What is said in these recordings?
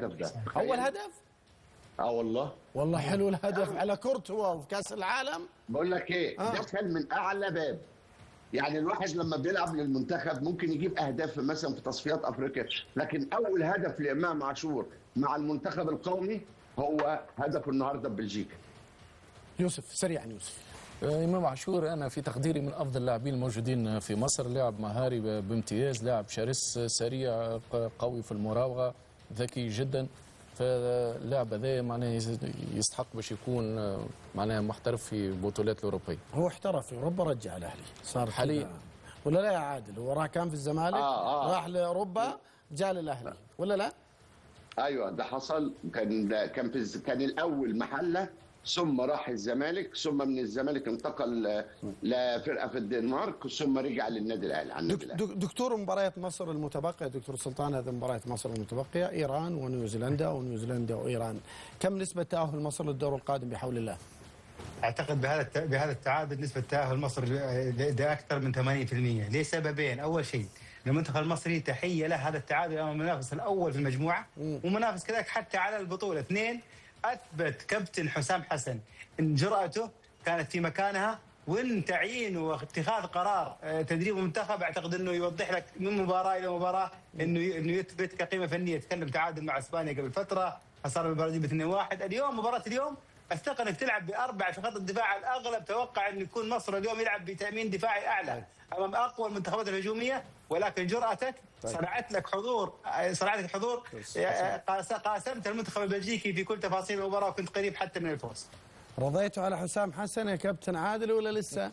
الهدف ده اول هدف اه والله والله حلو الهدف على كورتوا وفي كاس العالم بقول لك ايه آه. دخل من اعلى باب يعني الواحد لما بيلعب للمنتخب ممكن يجيب اهداف مثلا في تصفيات افريقيا لكن اول هدف لامام عاشور مع المنتخب القومي هو هدف النهارده ببلجيكا يوسف سريعا يوسف آه، امام عاشور انا في تقديري من افضل اللاعبين الموجودين في مصر لاعب مهاري ب- بامتياز لاعب شرس سريع ق- قوي في المراوغه ذكي جدا فاللاعب هذا معناه يس- يستحق باش يكون آه، معناها محترف في البطولات الاوروبيه هو احترف في اوروبا رجع الاهلي صار حاليا. كذا. ولا لا يا عادل هو راح كان في الزمالك آه، آه. راح لاوروبا جاء للاهلي ولا لا؟ ايوه ده حصل كان ده كان في الز- كان الاول محله ثم راح الزمالك ثم من الزمالك انتقل آه، لفرقه في الدنمارك ثم رجع للنادي الاهلي على النادي دك الاهلي دك دكتور مباريات مصر المتبقيه دكتور سلطان هذه مباريات مصر المتبقيه ايران ونيوزيلندا ونيوزيلندا وايران كم نسبه تاهل مصر للدور القادم بحول الله؟ اعتقد بهذا الت- بهذا التعادل نسبه تاهل مصر ل- ده اكثر من 80% لسببين اول شيء المنتخب المصري تحيه له هذا التعادل امام المنافس الاول في المجموعه ومنافس كذلك حتى على البطوله اثنين اثبت كابتن حسام حسن ان جرأته كانت في مكانها وان تعيينه واتخاذ قرار آه، تدريب المنتخب اعتقد انه يوضح لك من مباراه الى مباراه انه ي- انه يثبت كقيمه فنيه تكلم تعادل مع اسبانيا قبل فتره خساره البرازيل ب 2-1 اليوم مباراه اليوم الثقه انك تلعب باربعه في خط الدفاع على الاغلب توقع انه يكون مصر اليوم يلعب بتامين دفاعي اعلى امام اقوى المنتخبات الهجوميه ولكن جرأتك صنعت لك حضور صنعت لك حضور قاس- قاسمت المنتخب البلجيكي في كل تفاصيل المباراه وكنت قريب حتى من الفوز رضيتوا على حسام حسن يا كابتن عادل ولا لسه؟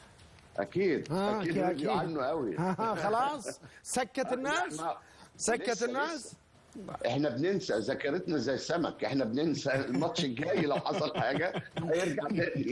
اكيد ها، اكيد أكيد. رضيوا عنه قوي ها ها خلاص سكت الناس ما- سكت لسه- الناس لسه. احنا بننسى ذاكرتنا زي السمك احنا بننسى الماتش الجاي لو حصل حاجه هيرجع تاني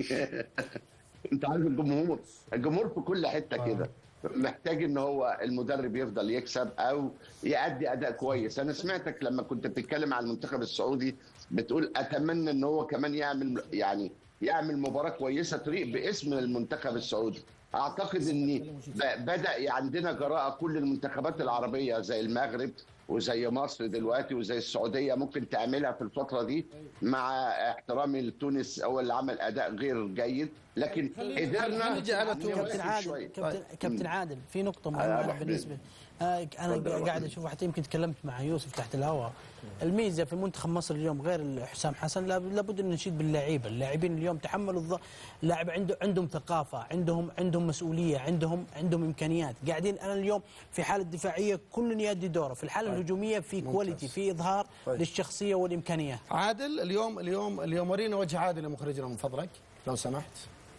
انت عارف الجمهور الجمهور في كل حته كده محتاج ان هو المدرب يفضل يكسب او يأدي اداء كويس انا سمعتك لما كنت بتتكلم عن المنتخب السعودي بتقول اتمنى ان هو كمان يعمل يعني يعمل مباراه كويسه تليق باسم المنتخب السعودي اعتقد ان ب- بدا عندنا جراءه كل المنتخبات العربيه زي المغرب وزي مصر دلوقتي وزي السعوديه ممكن تعملها في الفتره دي مع احترامي لتونس هو اللي عمل اداء غير جيد لكن قدرنا نجي على نواكب تونس. كابتن عادل شوية. كابتن, كابتن عادل في نقطة هلا مهمة حبيبي. بالنسبة آه أنا تفضل يا قاعد أبو أشوف حتى يمكن تكلمت مع يوسف تحت الهواء الميزة في منتخب مصر اليوم غير حسام حسن لاب- لابد أن نشيد باللاعيبة اللاعبين اليوم تحملوا الضغط اللاعب عنده عندهم ثقافة عندهم عندهم مسؤولية عندهم عندهم إمكانيات قاعدين أنا اليوم في حالة دفاعية كل يؤدي دوره في الحالة الهجومية في كواليتي في إظهار طيب. للشخصية والإمكانيات عادل اليوم اليوم اليوم ورينا وجه عادل يا مخرجنا من فضلك لو سمحت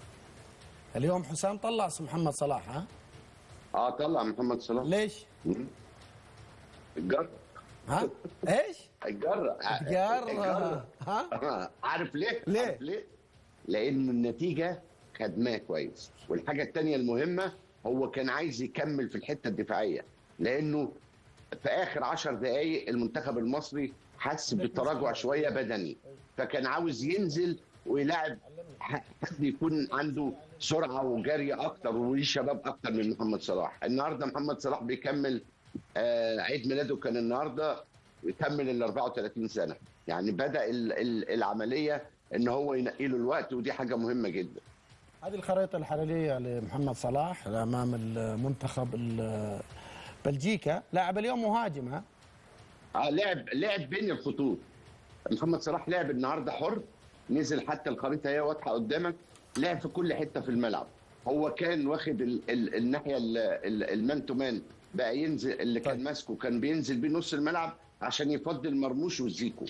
اليوم حسام طلع اسم محمد صلاح ها اه طلع محمد صلاح ليش؟ الجر ها؟ ايش؟ الجر تجار ها؟ عارف ليه؟ ليه؟ عارف ليه؟ لأن النتيجة خدماه كويس، والحاجة التانية المهمة هو كان عايز يكمل في الحتة الدفاعية، لأنه في آخر عشر دقايق المنتخب المصري حس بتراجع شوية بدني، فكان عاوز ينزل ويلاعب ح- حد يكون عنده سرعة وجري أكتر وليه شباب أكتر من محمد صلاح، النهارده محمد صلاح بيكمل آه عيد ميلاده كان النهارده يكمل ال 34 سنه يعني بدا ال ال العمليه ان هو ينقي له الوقت ودي حاجه مهمه جدا هذه الخريطة الحلالية لمحمد صلاح أمام المنتخب ال- بلجيكا لاعب اليوم مهاجم ها؟ آه لعب لعب بين الخطوط محمد صلاح لعب النهارده حر نزل حتى الخريطه هي واضحه قدامك لعب في كل حته في الملعب هو كان واخد ال ال الناحيه ال- ال- المان تو مان بقى ينزل اللي كان طيب. ماسكه كان بينزل بيه نص الملعب عشان يفضل مرموش وزيكو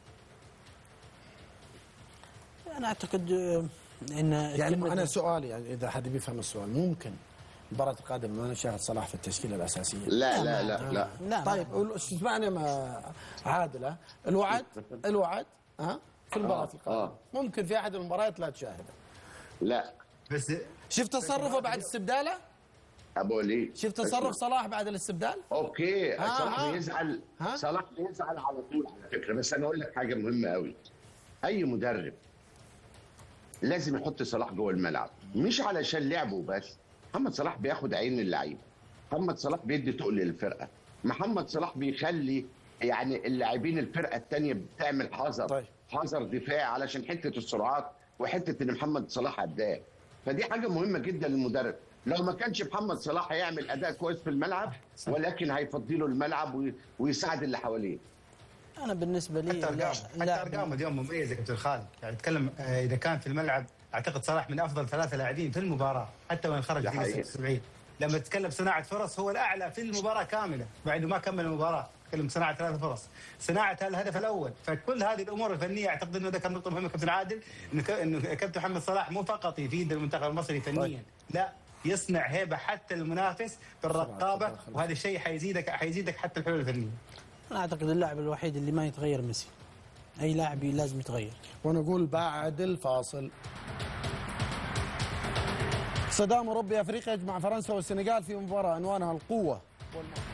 أنا أعتقد آه، أن يعني كلمة- أنا سؤالي يعني إذا حد بيفهم السؤال ممكن المباراة القادمة ما نشاهد صلاح في التشكيلة الأساسية لا لا لا لا لا طيب قول- اسمعني ما عادل الوعد الوعد ها في المباراة آه، القادمة آه. ممكن في أحد المباريات لا تشاهده لا بس شفت تصرفه بعد استبداله؟ ابو وليد شفت تصرف صلاح بعد الاستبدال؟ اوكي آه، صلاح آه. بيزعل ها؟ صلاح بيزعل على طول على فكره بس انا اقول لك حاجه مهمه قوي اي مدرب لازم يحط صلاح جوه الملعب مش علشان لعبه بس محمد صلاح بياخد عين اللعيب محمد صلاح بيدي تقل للفرقه محمد صلاح بيخلي يعني اللاعبين الفرقه الثانيه بتعمل حذر طيب. حذر دفاعي علشان حته السرعات وحته ان محمد صلاح هداف فدي حاجه مهمه جدا للمدرب لو ما كانش محمد صلاح هيعمل اداء كويس في الملعب ولكن هيفضي له الملعب وي- ويساعد اللي حواليه انا بالنسبه لي حتى لا- ارقام حتى لاعب- ارقام اليوم مميزه يا كابتن خالد يعني اتكلم آه، اذا كان في الملعب اعتقد صلاح من افضل ثلاثه لاعبين في المباراه حتى وان خرج ده في حقيقي. 76 لما تتكلم صناعه فرص هو الاعلى في المباراه كامله مع انه ما كمل المباراه تكلم صناعه ثلاث فرص صناعه الهدف الاول فكل هذه الامور الفنيه اعتقد انه ده كان نقطه مهمه كابتن عادل انه ك- انه كابتن محمد صلاح مو فقط يفيد المنتخب المصري فنيا لا يصنع هيبه حتى المنافس بالرقابه وهذا الشيء حيزيدك حيزيدك حتى الحلول الفنيه انا اعتقد اللاعب الوحيد اللي ما يتغير ميسي اي لاعب لازم يتغير ونقول بعد الفاصل صدام أوروبي أفريقيا يجمع فرنسا والسنغال في مباراة عنوانها القوة والمرح.